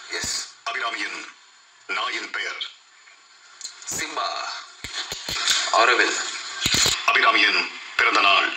S அபிராமியின் நாயின் பெயர் Simba Auroville அபிராமியின் பிறந்த நாள்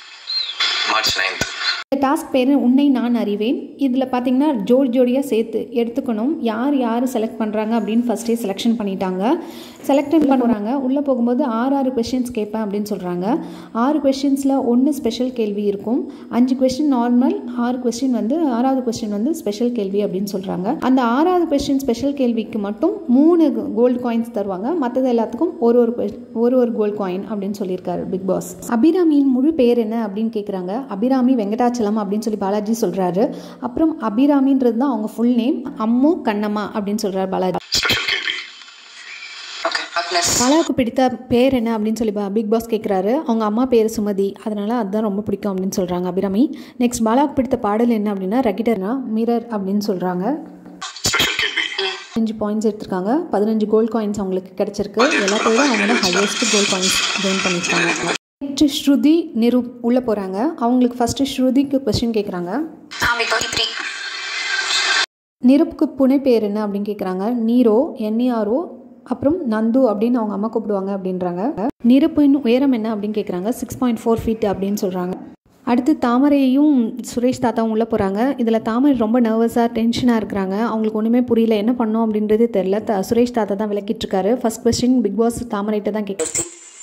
மார்ச் நைன்த் இந்த டாஸ்க் பேர் உன்னை நான் அறிவேன் இதில் பார்த்தீங்கன்னா ஜோடி ஜோடியாக சேர்த்து எடுத்துக்கணும் யார் யார் செலக்ட் பண்ணுறாங்க அப்படின்னு ஃபஸ்ட்டே செலெக்ஷன் பண்ணிட்டாங்க செலக்ட் பண்ணுறாங்க உள்ளே போகும்போது ஆறு ஆறு கொஷின்ஸ் கேட்பேன் அப்படின்னு சொல்கிறாங்க ஆறு கொஷின்ஸில் ஒன்று ஸ்பெஷல் கேள்வி இருக்கும் அஞ்சு கொஸ்டின் நார்மல் ஆறு கொஸ்டின் வந்து ஆறாவது கொஸ்டின் வந்து ஸ்பெஷல் கேள்வி அப்படின்னு சொல்கிறாங்க அந்த ஆறாவது கொஸ்டின் ஸ்பெஷல் கேள்விக்கு மட்டும் மூணு கோல்டு காயின்ஸ் தருவாங்க மற்றது எல்லாத்துக்கும் ஒரு ஒரு ques- ஒரு ஒரு கோல்டு காயின் அப்படின்னு சொல்லியிருக்காரு பிக் பாஸ் அபிராமியின் முழு பேர் என்ன அப்படின்னு கேட்குறாங்க அபிராமி வெங்கடாச்சலம் அப்படின்னு சொல்லி பாலாஜி சொல்கிறாரு அப்புறம் அபிராமின்றது தான் அவங்க ஃபுல் நேம் அம்மு கண்ணம்மா அப்படின்னு சொல்கிறார் பாலாஜி ஸ்பெஷல் கேள்வி ஓகே அக்னஸ் பாலாவுக்கு பிடித்த பேர் என்ன அப்படின்னு சொல்லி பா- பிக் பாஸ் கேட்குறாரு அவங்க அம்மா பேர் சுமதி அதனால அதுதான் ரொம்ப பிடிக்கும் அப்படின்னு சொல்கிறாங்க அபிராமி நெக்ஸ்ட் பாலாவுக்கு பிடித்த பாடல் என்ன அப்படின்னா ரகிடர்னா மிரர் அப்படின்னு சொல்கிறாங்க ஸ்பெஷல் கேள்வி அஞ்சு பாயிண்ட்ஸ் எடுத்திருக்காங்க பதினஞ்சு கோல்ட் காயின்ஸ் அவங்களுக்கு கிடைச்சிருக்கு எல்லாத்த விட அவங்க தான் ஹையஸ்ட் கோல்ட் காயின்ஸ் கெயின் பண்ணியிருக்காங்க நெக்ஸ்ட் ஸ்ருதி நிரூப் உள்ளே போகிறாங்க அவங்களுக்கு ஃபஸ்ட்டு ஸ்ருதிக்கு கொஸ்டின் கேட்குறாங்க ஆமி கவித்ரி நிருப்புக்கு புனை பேர் என்ன அப்படின்னு கேட்குறாங்க நீரோ என்இஆர்ஓ அப்புறம் நந்து அப்படின்னு அவங்க அம்மா கூப்பிடுவாங்க அப்படின்றாங்க நிருப்பின் உயரம் என்ன அப்படின்னு கேட்குறாங்க சிக்ஸ் பாயிண்ட் ஃபோர் ஃபீட் அப்படின்னு சொல்கிறாங்க அடுத்து தாமரையும் சுரேஷ் தாத்தாவும் உள்ளே போகிறாங்க இதில் தாமரை ரொம்ப நர்வஸாக டென்ஷனாக இருக்கிறாங்க அவங்களுக்கு ஒன்றுமே புரியல என்ன பண்ணோம் அப்படின்றது தெரில த சுரேஷ் தாத்தா தான் விளக்கிட்டு இருக்காரு ஃபர்ஸ்ட் கொஸ்டின் பிக் பாஸ் தாமரைகிட்ட தான் கேட்கு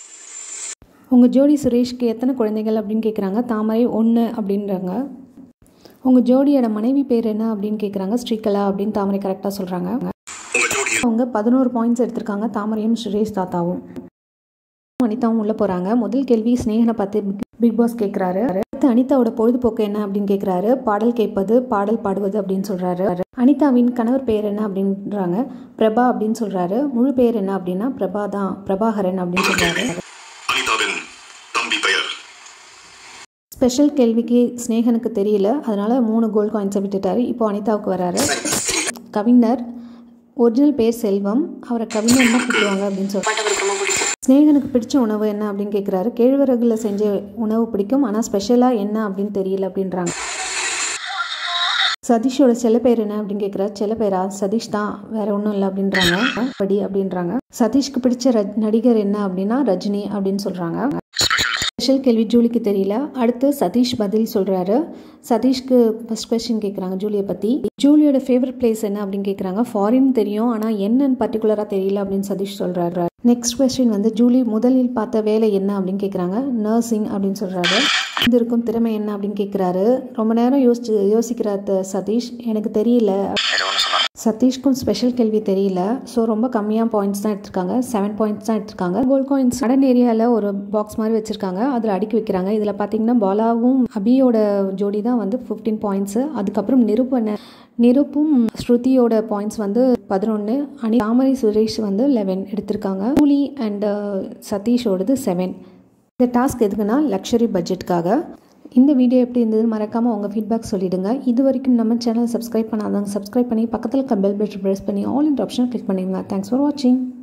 உங்கள் ஜோடி சுரேஷ்க்கு எத்தனை குழந்தைகள் அப்படின்னு கேட்குறாங்க தாமரை ஒன்று அப்படின்றாங்க உங்கள் ஜோடியோட மனைவி பேர் என்ன அப்படின்னு கேட்குறாங்க ஸ்ரீகலா அப்படின்னு தாமரை கரெக்டாக சொல்கிறாங்க உங்க ஜோடியின் அவங்க பதினோரு பாயிண்ட்ஸ் எடுத்திருக்காங்க தாமரையும் சுரேஷ் தாத்தாவும் அனிதாவும் உள்ளே போகிறாங்க முதல் கேள்வி ஸ்னேகனை பார்த்து பிக்- பிக் பாஸ் கேட்குறாரு அடுத்து அனிதாவோட பொழுதுபோக்கு என்ன அப்படின்னு கேட்குறாரு பாடல் கேட்பது பாடல் பாடுவது அப்படின்னு சொல்கிறாரு அனிதாவின் கணவர் பேர் என்ன அப்படின்றாங்க பிரபா அப்படின்னு சொல்கிறாரு முழு பேர் என்ன அப்படின்னா பிரபா தான் பிரபாகரன் அப்படின்னு சொல்கிறாரு அனிதாவின் தம்பி பெயர் ஸ்பெஷல் கேள்விக்கு ஸ்னேகனுக்கு தெரியல அதனால மூணு கோல்ட் காயின்ஸை விட்டுட்டாரு இப்போ அனிதாவுக்கு வராரு கவிஞர் ஒரிஜினல் பேர் செல்வம் அவரை கவிஞர் தான் கூப்பிடுவாங்க அப்படின்னு சொல்றாரு பாட்டு அவருக்கு ரொம்ப பிடிக்கும் ஸ்னேகனுக்கு பிடிச்ச உணவு என்ன அப்படின்னு கேட்குறாரு கேழ்வரகுல செஞ்ச உணவு பிடிக்கும் ஆனால் ஸ்பெஷலாக என்ன அப்படின்னு தெரியல அப்படின்றாங்க சதீஷோட செல்ல பேர் என்ன அப்படின்னு கேட்குறாரு செல்ல பேரா சதீஷ் தான் வேற ஒன்றும் இல்லை அப்படின்றாங்க படி அப்படின்றாங்க சதீஷ்க்கு பிடிச்ச ரஜ் நடிகர் என்ன அப்படின்னா ரஜினி அப்படின்னு சொல்கிறாங்க ஸ்பெஷல் கேள்வி ஜூலிக்கு தெரியல அடுத்து சதீஷ் பதில் சொல்கிறாரு சதீஷ்க்கு ஃபர்ஸ்ட் கொஸ்டின் கேட்குறாங்க ஜூலியை பற்றி ஜூலியோட ஃபேவரட் பிளேஸ் என்ன அப்படின்னு கேட்குறாங்க ஃபாரின் தெரியும் ஆனால் என்னன்னு பர்டிகுலராக தெரியல அப்படின்னு சதீஷ் சொல்கிறாரு நெக்ஸ்ட் கொஸ்டின் வந்து ஜூலி முதலில் பார்த்த வேலை என்ன அப்படின்னு கேட்குறாங்க நர்சிங் அப்படின்னு சொல்கிறாரு இது இருக்கும் திறமை என்ன அப்படின்னு கேட்குறாரு ரொம்ப நேரம் யோசிச்சு யோசிக்கிறார் த- சதீஷ் எனக்கு தெரியல வேற ஒன்று சொன்னார் சதீஷ்க்கும் ஸ்பெஷல் கேள்வி தெரியல ஸோ ரொம்ப கம்மியாக பாயிண்ட்ஸ் தான் எடுத்திருக்காங்க செவன் பாயிண்ட்ஸ் தான் எடுத்திருக்காங்க கோல்ட் காயின்ஸ் கடன் ஏரியாவில் ஒரு பாக்ஸ் மாதிரி வச்சுருக்காங்க அதில் அடுக்கி வைக்கிறாங்க இதில் பார்த்தீங்கன்னா பாலாவும் அபியோட ஜோடி தான் வந்து ஃபிஃப்டீன் பாயிண்ட்ஸு அதுக்கப்புறம் நிருப்பன நிருப்பும் ஸ்ருதியோட பாயிண்ட்ஸ் வந்து பதினொன்று அனி தாமரை சுரேஷ் வந்து லெவன் எடுத்திருக்காங்க கூலி அண்ட் சதீஷோடது செவன் இந்த டாஸ்க் எதுக்குன்னா லக்ஸரி பட்ஜெட்டுக்காக இந்த வீடியோ எப்படி இருந்ததுன்னு மறக்காமல் உங்கள் ஃபீட்பேக் சொல்லிடுங்க இது வரைக்கும் நம்ம சேனல் சப்ஸ்கிரைப் பண்ணாதவங்க சப்ஸ்கிரைப் பண்ணி பக்கத்தில் இருக்க பெல் பட்டன் ப்ரெஸ் பண்ணி ஆல் இன் ஆப்ஷன் கிளிக் பண்ணிடுங்க தேங்க்ஸ் ஃபார் வாட்சிங்